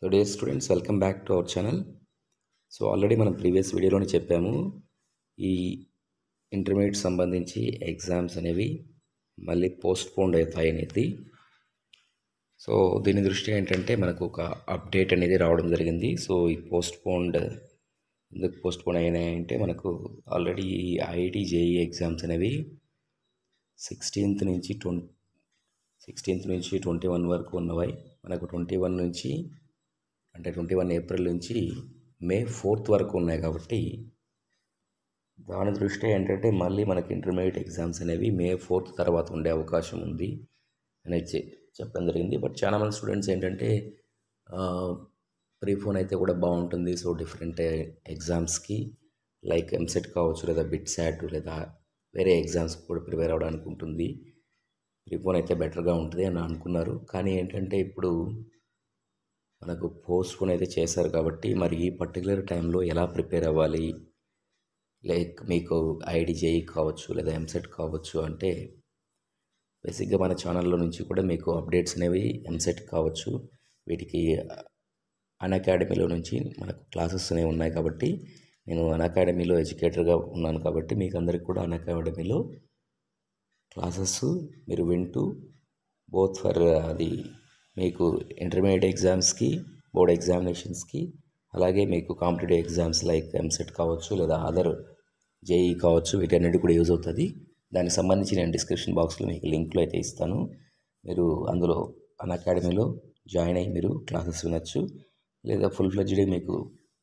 so the students welcome back to our channel so already మనం previous వీడియోలోనే చెప్పాము ఈ ఇంటర్మీడియట్ సంబంధించి ఎగ్జామ్స్ అనేవి మళ్ళీ పోస్ట్ పోన్డ్ అవుతాయి అనేది సో దీని దృష్ట్యా ఏంటంటే మనకు ఒక అప్డేట్ అనేది రావడం జరిగింది సో ఈ పోస్ట్ పోన్డ్ ఎందుకు పోస్ట్ పోన్ అయినాయి అంటే మనకు ఆల్రెడీ ఐఐటి జేఈ ఎగ్జామ్స్ అనేవి సిక్స్టీన్త్ నుంచి ట్వం సిక్స్టీన్త్ నుంచి ట్వంటీ వన్ వరకు ఉన్నవి మనకు ట్వంటీ వన్ నుంచి అంటే ట్వంటీ వన్ ఏప్రిల్ నుంచి మే ఫోర్త్ వరకు ఉన్నాయి కాబట్టి దాని దృష్ట్యా ఏంటంటే మళ్ళీ మనకి ఇంటర్మీడియట్ ఎగ్జామ్స్ అనేవి మే ఫోర్త్ తర్వాత ఉండే అవకాశం ఉంది అనేది చె- చెప్పడం జరిగింది బట్ చాలా మంది స్టూడెంట్స్ ఏంటంటే ప్రీఫోన్ అయితే కూడా బాగుంటుంది సో డిఫరెంట్ ఎగ్జామ్స్కి లైక్ ఎంసెట్ కావచ్చు లేదా బిట్ శాట్ లేదా వేరే ఎగ్జామ్స్ కూడా ప్రిపేర్ అవ్వడానికి ఉంటుంది ప్రీఫోన్ అయితే బెటర్గా ఉంటుంది అని అనుకున్నారు కానీ ఏంటంటే ఇప్పుడు మనకు పోస్ట్ పోన్ అయితే చేశారు కాబట్టి మరి ఈ పర్టికులర్ టైంలో ఎలా ప్రిపేర్ అవ్వాలి లైక్ మీకు ఐడిజేఈ కావచ్చు లేదా ఎంసెట్ కావచ్చు అంటే బేసిక్గా మన ఛానల్లో నుంచి కూడా మీకు అప్డేట్స్ అనేవి ఎంసెట్ కావచ్చు వీటికి అన్ అకాడమీలో నుంచి మనకు క్లాసెస్ అనేవి ఉన్నాయి కాబట్టి నేను అన్ అకాడమీలో ఎడ్యుకేటర్గా ఉన్నాను కాబట్టి మీకు అందరికి కూడా అన్ అకాడమీలో క్లాసెస్ మీరు వింటూ బోత్ ఫర్ అది మీకు ఇంటర్మీడియట్ ఎగ్జామ్స్కి బోర్డ్ ఎగ్జామినేషన్స్కి అలాగే మీకు కాంపిటేటివ్ ఎగ్జామ్స్ లైక్ ఎంసెట్ కావచ్చు లేదా అదర్ జేఈ కావచ్చు వీటన్నిటి కూడా యూజ్ అవుతుంది దానికి సంబంధించి నేను డిస్క్రిప్షన్ బాక్స్లో మీకు లింక్లో అయితే ఇస్తాను మీరు అందులో అన్ అకాడమీలో జాయిన్ అయ్యి మీరు క్లాసెస్ వినొచ్చు లేదా ఫుల్ ఫ్లెడ్జ్డ్ మీకు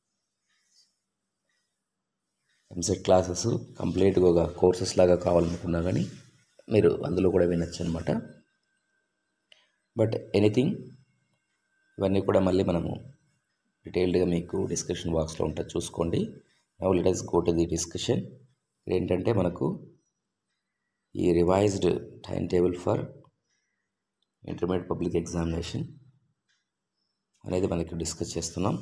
ఎంసెట్ క్లాసెస్ కంప్లీట్గా ఒక కోర్సెస్ లాగా కావాలనుకున్నా కానీ మీరు అందులో కూడా వినొచ్చు అనమాట బట్ ఎనీథింగ్ ఇవన్నీ కూడా మళ్ళీ మనము డీటెయిల్డ్గా మీకు డిస్కషన్ బాక్స్లో ఉంటుంది చూసుకోండి now let us go to the discussion ఏంటంటే మనకు ఈ revised time table for intermediate public examination అనేది మనకి డిస్కస్ చేస్తున్నాం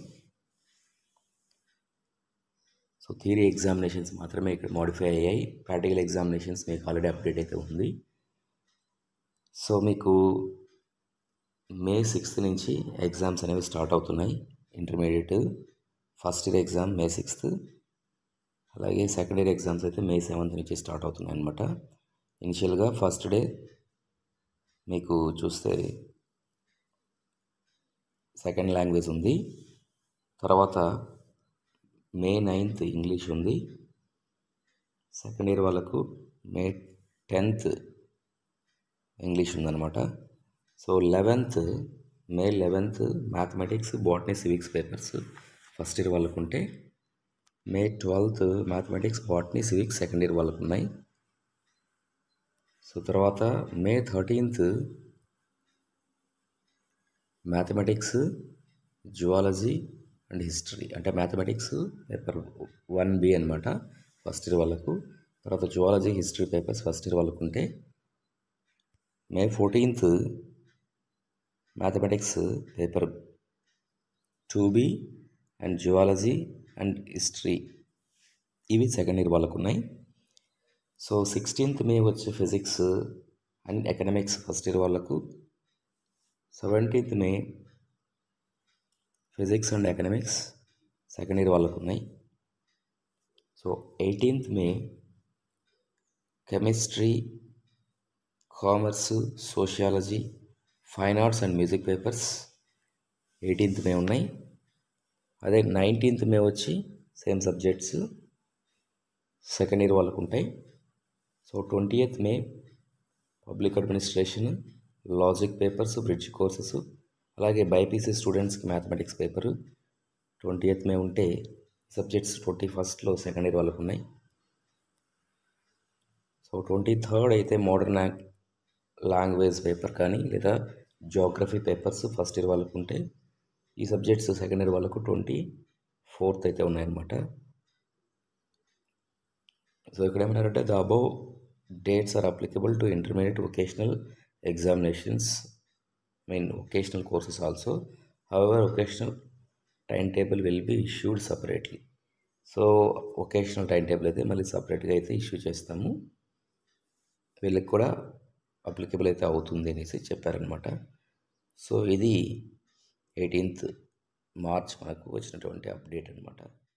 సో థియరీ ఎగ్జామినేషన్స్ మాత్రమే ఇక్కడ మోడిఫై అయ్యాయి ప్రాక్టికల్ ఎగ్జామినేషన్స్ మీకు ఆల్రెడీ అప్డేట్ అయితే ఉంది సో మీకు మే సిక్స్త్ నుంచి ఎగ్జామ్స్ అనేవి స్టార్ట్ అవుతున్నాయి intermediate first year exam May sixth అలాగే సెకండ్ ఇయర్ ఎగ్జామ్స్ అయితే మే సెవెంత్ నుంచి స్టార్ట్ అవుతున్నాయి అనమాట ఇనిషియల్గా ఫస్ట్ డే మీకు చూస్తే సెకండ్ లాంగ్వేజ్ ఉంది తర్వాత మే నైన్త్ ఇంగ్లీష్ ఉంది సెకండ్ ఇయర్ వాళ్ళకు మే టెన్త్ ఇంగ్లీష్ ఉందన్నమాట so eleventh May eleventh mathematics botany civics papers first year వాళ్ళకు ఉంటే May twelfth mathematics botany civics second year వాళ్ళకు ఉన్నాయి సో తర్వాత May thirteenth mathematics zoology and history అంటే mathematics paper one B అనమాట first year వాళ్ళకు తర్వాత zoology history papers first year వాళ్ళకు ఉంటే May fourteenth mathematics paper two B and zoology and history ఇవి సెకండ్ ఇయర్ వాళ్ళకు ఉన్నాయి సో సిక్స్టీన్త్ మే వచ్చే physics and economics first year వాళ్ళకు seventeenth May physics and economics second year వాళ్ళకు ఉన్నాయి so eighteenth May chemistry commerce sociology fine arts and music papers eighteenth May ఉన్నాయి అదే nineteenth మే వచ్చి same subjects second year వాళ్ళకు ఉంటాయి so twenty eighth May public administration logic papers bridge courses అలాగే BiPC స్టూడెంట్స్కి mathematics paper twenty eighth May ఉంటే subjects twenty ఫస్ట్లో second year వాళ్ళకు ఉన్నాయి సో ట్వంటీ థర్డ్ అయితే మోడర్న్ లాంగ్వేజ్ పేపర్ కానీ లేదా జోగ్రఫీ పేపర్స్ ఫస్ట్ ఇయర్ వాళ్ళకు ఉంటే ఈ సబ్జెక్ట్స్ సెకండ్ ఇయర్ వాళ్ళకు ట్వంటీ ఫోర్త్ అయితే ఉన్నాయన్నమాట సో ఇక్కడ ఏమన్నారంటే the above dates are applicable to intermediate vocational examinations mean vocational courses also however vocational time table will be issued separately so vocational time table అయితే మళ్ళీ సపరేట్గా అయితే ఇష్యూ చేస్తాము వీళ్ళకి కూడా అప్లికబుల్ అయితే అవుతుంది అనేసి చెప్పారనమాట సో ఇది ఎయిటీన్త్ మార్చ్ మనకు వచ్చినటువంటి అప్డేట్ అనమాట